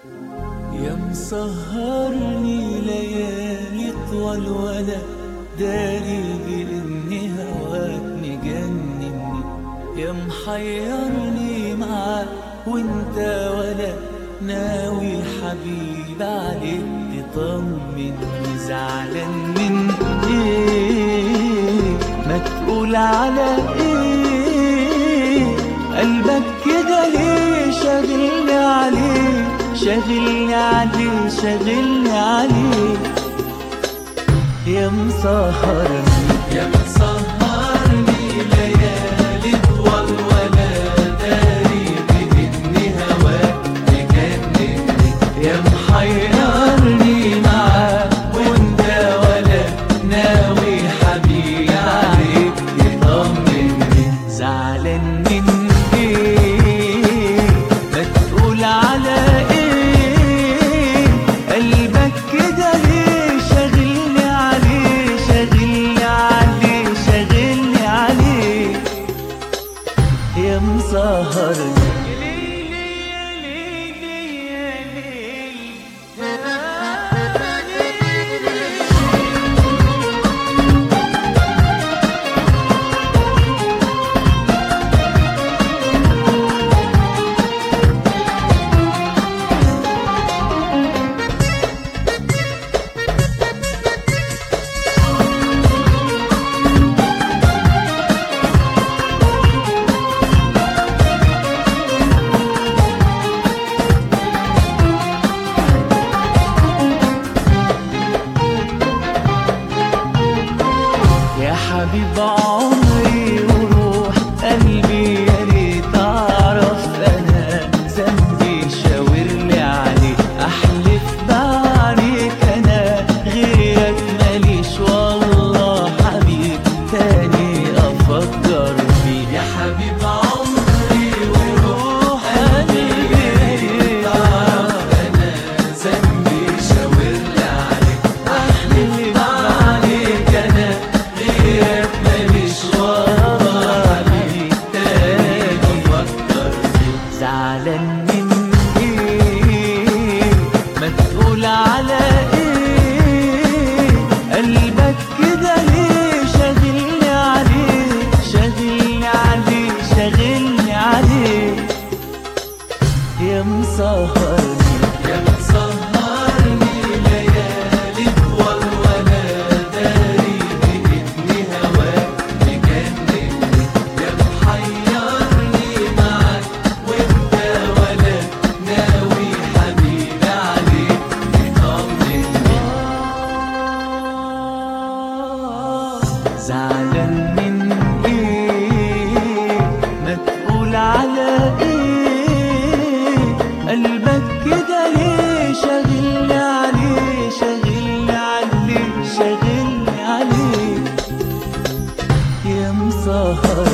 يا مسهرني ليالي طول ولا داري بإني هواك مجنني يا محيرني معاك وانت ولا ناوي حبيب عليك تطمني زعلان من ايه ما تقول على ايه قلبك كده ليه شاغلني عليه شاغلني عليه شاغلني عليه يا مسهرني يا مسهرني ليالي طول ولا داري بإني هواك مجنني يا محيرني معاك وانت ولا ناوي حبيبي عليك تطمني زعلان من ايه ما تقول على ايه قلبك كده ليه شاغلني عليه شاغلني عليه شاغلني عليه يا مسهرني يا حبيب عمري وروح قلبي يا ريت اعرف انا ذنبي شاور لي عليه احلف بعليك انا غيرك ماليش والله حبيب تاني افكر فيه يا حبيب عمري وروح قلبي يا ريت اعرف انا ذنبي شاور لي عليك احلف عليك انا غيرك ماليش والله حبيب تاني افكر فيه زعلان من ايه ما تقول على ايه قلبك كده ليه شاغلني عليه شاغلني عليه شاغلني عليه يا مسهرني يا مسهرني ليالي طول ولا داري بإذن هواك مجنني يا محيرني معاك وانت ولا ناوي حبيبي عليك تطمني زعلان من ايه ما تقول على ايه قلبك كده ليه شاغلني عليه شاغلني عليه شاغلني عليه يا مسهر